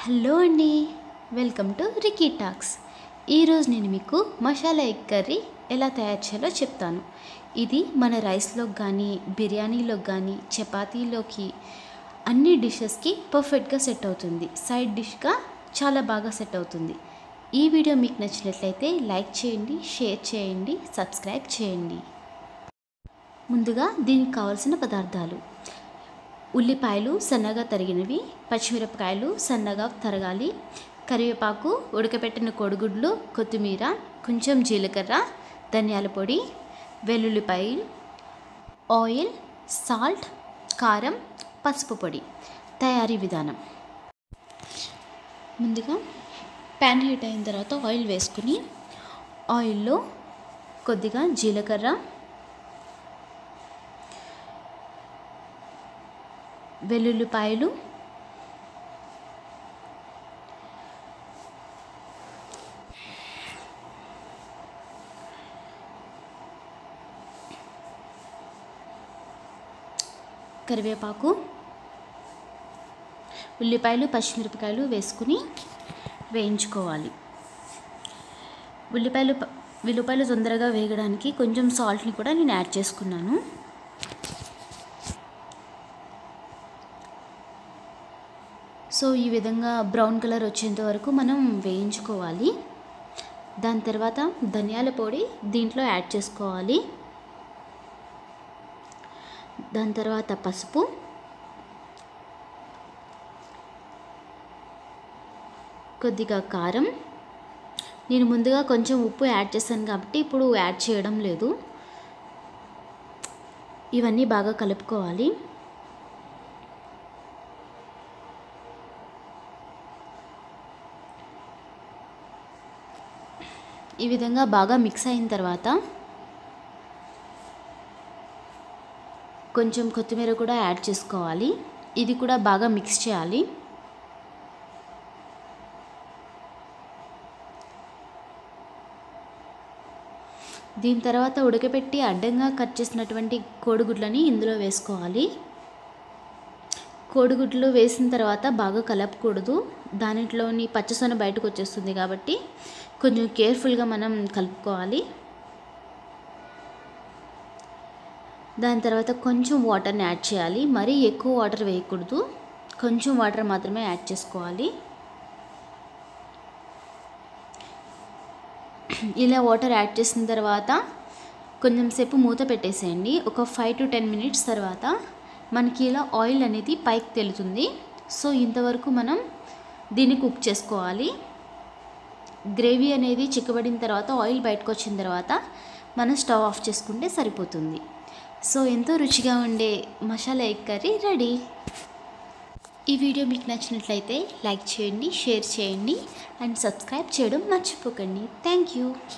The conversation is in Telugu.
హలో అండి వెల్కమ్ టు రికీ టాక్స్ ఈరోజు నేను మీకు మసాలా ఎగ్ కర్రీ ఎలా తయారు చేయాలో చెప్తాను ఇది మన రైస్లోకి కానీ బిర్యానీలోకి కానీ చపాతీలోకి అన్ని డిషెస్కి పర్ఫెక్ట్గా సెట్ అవుతుంది సైడ్ డిష్గా చాలా బాగా సెట్ అవుతుంది ఈ వీడియో మీకు నచ్చినట్లయితే లైక్ చేయండి షేర్ చేయండి సబ్స్క్రైబ్ చేయండి ముందుగా దీనికి కావాల్సిన పదార్థాలు ఉల్లిపాయలు సన్నగా తరిగినవి పచ్చిమిరపకాయలు సన్నగా తరగాలి కరివేపాకు ఉడకపెట్టిన కోడిగుడ్లు కొత్తిమీర కొంచెం జీలకర్ర ధనియాల పొడి వెల్లుల్లిపాయలు ఆయిల్ సాల్ట్ కారం పసుపు పొడి తయారీ విధానం ముందుగా ప్యాన్ హీట్ అయిన తర్వాత ఆయిల్ వేసుకుని ఆయిల్లో కొద్దిగా జీలకర్ర వెల్లుల్లిపాయలు కరివేపాకు ఉల్లిపాయలు పచ్చిమిరపకాయలు వేసుకుని వేయించుకోవాలి ఉల్లిపాయలు ప- ఉల్లిపాయలు తొందరగా వేగడానికి కొంచెం సాల్ట్ని కూడా నేను యాడ్ చేసుకున్నాను సో ఈ విధంగా బ్రౌన్ కలర్ వచ్చేంత వరకు మనం వేయించుకోవాలి దాని తర్వాత ధనియాల పొడి దీంట్లో యాడ్ చేసుకోవాలి దాని తర్వాత పసుపు కొద్దిగా కారం నేను ముందుగా కొంచెం ఉప్పు యాడ్ చేశాను కాబట్టి ఇప్పుడు యాడ్ చేయడం లేదు ఇవన్నీ బాగా కలుపుకోవాలి ఈ విధంగా బాగా మిక్స్ అయిన తర్వాత కొంచెం కొత్తిమీర కూడా యాడ్ చేసుకోవాలి ఇది కూడా బాగా మిక్స్ చేయాలి దీని తర్వాత ఉడకపెట్టి అడ్డంగా కట్ చేసినటువంటి కోడిగుడ్లని ఇందులో వేసుకోవాలి కోడిగుడ్లు వేసిన తర్వాత బాగా కలపకూడదు దానిలోని పచ్చసొన బయటకు వచ్చేస్తుంది కాబట్టి కొంచెం కేర్ఫుల్గా మనం కలుపుకోవాలి దాని తర్వాత కొంచెం వాటర్ని యాడ్ చేయాలి మరీ ఎక్కువ వాటర్ వేయకూడదు కొంచెం వాటర్ మాత్రమే యాడ్ చేసుకోవాలి ఇలా వాటర్ యాడ్ చేసిన తర్వాత కొంచెం సేపు మూత పెట్టేసేయండి ఒక ఫైవ్ టు టెన్ మినిట్స్ తర్వాత మనకి ఇలా ఆయిల్ అనేది పైకి తెలుతుంది సో ఇంతవరకు మనం దీన్ని కుక్ చేసుకోవాలి గ్రేవీ అనేది చిక్కబడిన తర్వాత ఆయిల్ బయటకు వచ్చిన తర్వాత మనం స్టవ్ ఆఫ్ చేసుకుంటే సరిపోతుంది సో ఎంతో రుచిగా ఉండే మసాలా ఎగ్ కర్రీ రెడీ ఈ వీడియో మీకు నచ్చినట్లయితే లైక్ చేయండి షేర్ చేయండి అండ్ సబ్స్క్రైబ్ చేయడం మర్చిపోకండి థ్యాంక్ యూ